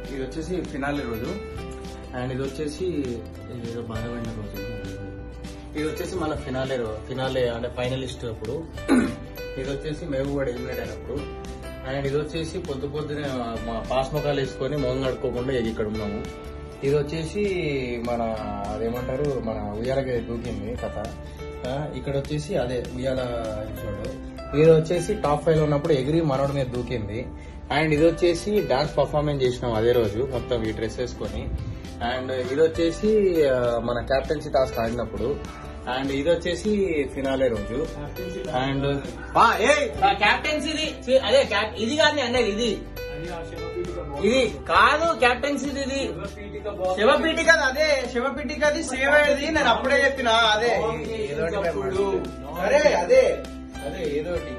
ఇది వచ్చేసి ఫినాలి రోజు అండ్ ఇది వచ్చేసి ఇదేదో బాధపడిన రోజు ఇది వచ్చేసి మన ఫినాలే రో- ఫినాలే అంటే ఫైనలిస్ట్ అప్పుడు ఇది వచ్చేసి మేము కూడా ఎలిమినేట్ అయినప్పుడు అండ్ ఇది వచ్చేసి పొద్దు పొద్దునే మా పాస్ ముఖాలు వేసుకొని మొహం కడుక్కోకుండా ఇక ఇక్కడ ఉన్నాము ఇది వచ్చేసి మన అదేమంటారు మన ఉయ్యాలకి దూకింది కథ ఆ, ఇక్కడ వచ్చేసి అదే ఉయ్యాల చూడు ఇది వచ్చేసి టాప్ ఫైవ్ లో ఉన్నప్పుడు ఎగిరి మనోడి మీద దూకింది అండ్ ఇది వచ్చేసి డాన్స్ పర్ఫార్మెన్స్ చేసినాం అదే రోజు మొత్తం ఈ డ్రెస్ వేసుకొని అండ్ ఇది వచ్చేసి ఆ, మన క్యాప్టెన్సీ టాస్క్ ఆడినప్పుడు అండ్ ఇది వచ్చేసి ఫినాలే రోజు అండ్ క్యాప్టెన్సీ అదే cap- ఇది కాదు నేను అనేది ఇది ఇది కాదు క్యాప్టెన్సీ ఇది శివపీఠి కదా అదే శివపీఠి కదా సేవ్ అయ్యేది నేను అప్పుడే చెప్పిన అదే ఏదోటి భయపడు. అరే అదే అదే ఏదోటి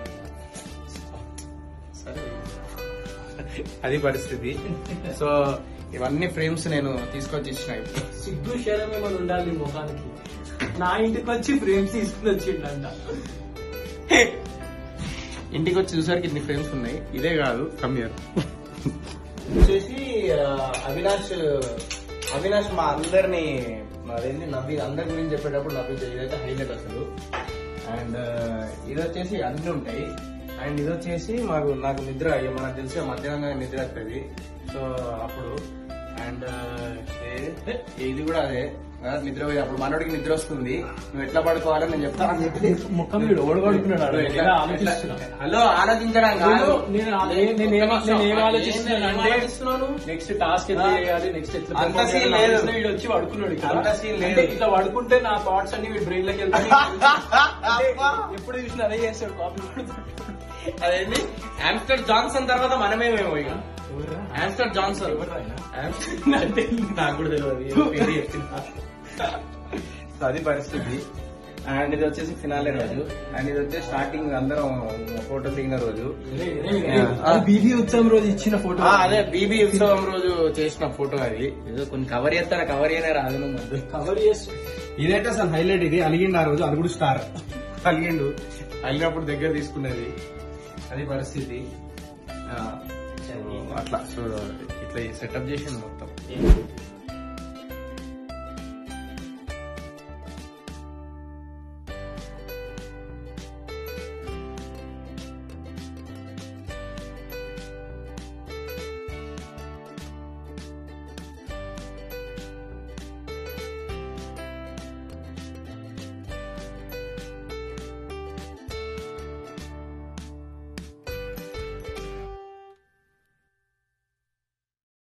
సరే. అది పరిస్థితి సో ఇవన్నీ ఫ్రేమ్స్ నేను తీసుకొచ్చి ఇచ్చిన ఇప్పుడు. సిగ్గు శరం ఏమైనా ఉండాలి ముఖానికి నా ఇంటికి వచ్చి ఫ్రేమ్స్ తీసుకుని వచ్చిండంట ఇంటికి వచ్చి చూసరికి ఇన్ని ఫ్రేమ్స్ ఉన్నాయి ఇదే కాదు కమ్యూర్ వచ్చేసి ఆ, అవినాష్ అవినాష్ మా అందరిని అదేంటి నవ్వి అందరి గురించి చెప్పేటప్పుడు నవ్వించేది ఇదైతే హైలైట్ అసలు అండ్ ఇది వచ్చేసి అన్ని ఉంటాయి అండ్ ఇది వచ్చేసి మాకు నాకు నిద్ర ఇక మనకు తెలిసి మధ్యాహ్నం నిద్ర వస్తుంది సో అప్పుడు అండ్ ఇది కూడా అదే ఆ, నిద్ర పోయి అప్పుడు మనోడికి నిద్ర వస్తుంది నువ్వు ఎట్లా పడుకోవాలని నేను చెప్తాను చెప్పి ముఖం వీడు ఓడగొడుతున్నాడు నువ్వు ఎట్లా- ఆలోచిస్తున్నా హలో ఆలోచించడం కాదు నేను ఆలో- నేను ఏం- నేను ఏం ఆలోచిస్తున్నాను అంటే నెక్స్ట్ టాస్క్ ఎట్లా చేయాలి నెక్స్ట్ ఎట్లా అంత perform scene చేయాలి లేదు. ఆలోచన వీడు వచ్చి పడుకున్నాడు ఇక్కడ. అంత scene లేదు. అంటే ఇట్లా పడుకుంటే నా థాట్స్ అన్ని వీడి బ్రెయిన్ లోకి వెళ్తాయి అంటే ఎప్పుడు చూసినా అదే చేస్తాడు కాపీ అదేంటి ఆమ్స్టర్ జాన్సన్ తర్వాత మనమే మేము ఇక ఆమ్స్టర్ జాన్సన్ ఆమ్స్టర్- అంటే నాకు కూడా తెలియదు ఏదో పేరు చెప్తున్నా. సో అది పరిస్థితి అండ్ ఇది వచ్చేసి ఫినాలే రోజు అండ్ ఇది వచ్చేసి స్టార్టింగ్ అందరం ఫోటో దిగిన రోజు బీబీ ఉత్సవం రోజు ఇచ్చిన ఫోటో ఆ, అదే బీబీ ఉత్సవం రోజు చేసిన ఫోటో అది ఏదో కొన్ని కవర్ చేస్తారా కవర్ చేయనే రాదు నువ్వు ముందు కవర్ చేసి ఇదైతే అసలు హైలైట్ ఇది అలిగిండు ఆ రోజు అలుగుడు స్టార్ అలిగిండు అలిగినప్పుడు దగ్గర తీసుకునేది అది పరిస్థితి ఆ, సో అట్లా సో ఇట్లా సెటప్ చేసింది మొత్తం